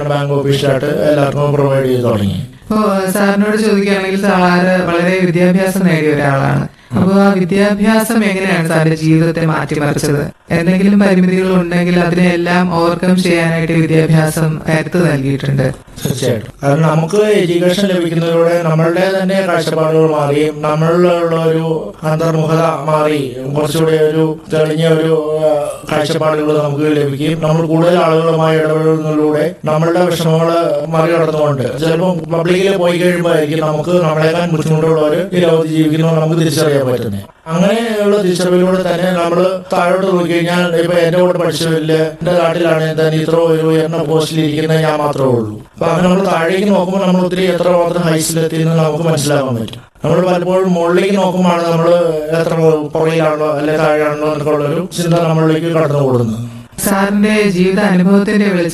bank ഓഫീസിലായിട്ട് എല്ലാവർക്കും provide ചെയ്ത് തുടങ്ങി ഇപ്പോ സാറിനോട് ചോദിക്കുകയാണെങ്കിൽ സാറ് വളരെ വിദ്യാഭ്യാസം നേടിയ ഒരാളാണ് അപ്പോൾ ആ വിദ്യാഭ്യാസം എങ്ങനെയാണ് സാറിന്റെ ജീവിതത്തെ മാറ്റിമറിച്ചത് എന്തെങ്കിലും പരിമിതികൾ ഉണ്ടെങ്കിൽ അതിനെല്ലാം ഓവർകം ചെയ്യാനായിട്ട് വിദ്യാഭ്യാസം കരുത്ത് നൽകിയിട്ടുണ്ട് തീർച്ചയായിട്ടും കാരണം നമുക്ക് എഡ്യൂക്കേഷൻ ലഭിക്കുന്നതിലൂടെ നമ്മളുടെ തന്നെ കാഴ്ചപ്പാടുകൾ മാറിയും നമ്മളിലുള്ള ഒരു അന്തർമുഖത മാറി കുറച്ചുകൂടി ഒരു തെളിഞ്ഞ ഒരു ആ, കാഴ്ചപ്പാടുകൾ നമുക്ക് ലഭിക്കുകയും നമ്മൾ കൂടുതൽ ആളുകളുമായി ഇടപെടുന്നതിലൂടെ നമ്മളുടെ വിഷമങ്ങൾ മറികടന്നുകൊണ്ട് ചിലപ്പോൾ പബ്ലിക്കിൽ പോയി കഴിയുമ്പോഴായിരിക്കും നമുക്ക് നമ്മളെക്കാൾ ബുദ്ധിമുട്ടുള്ളവർ ഈ ലോകത്ത് ജീവിക്കുന്നത് നമുക്ക് തിരിച്ചറിയാൻ പറ്റുന്നത് അങ്ങനെയുള്ള തിരിച്ചറിവിലൂടെ തന്നെ നമ്മൾ താഴോട്ട് നോക്കിക്കഴിഞ്ഞാൽ ഇപ്പൊ എന്റെ കൂടെ പഠിച്ചവരില് എന്റെ നാട്ടിലാണെങ്കിൽ തന്നെ ഇത്ര ഒരു ഉയർന്ന പോസ്റ്റിൽ ഇരിക്കുന്നത് ഞാൻ മാത്രമേ ഉള്ളൂ അപ്പൊ അങ്ങനെ നമ്മൾ താഴേക്ക് നോക്കുമ്പോൾ നമ്മൾ ഒത്തിരി എത്ര മാത്രം ഹൈസിലെത്തി എന്ന് നമുക്ക് മനസ്സിലാക്കാൻ പറ്റും നമ്മൾ പലപ്പോഴും മുകളിലേക്ക് നോക്കുമ്പോഴാണ് നമ്മൾ എത്ര പുറകിലാണോ അല്ലെങ്കിൽ താഴെയാണോ എന്നൊക്കെ ഉള്ളൊരു ചിന്ത നമ്മളിലേക്ക് കടന്നു കൂടുന്നത് സാറിന്റെ ജീവിത അനുഭവത്തിന്റെ വെളിച്ചത്തിൽ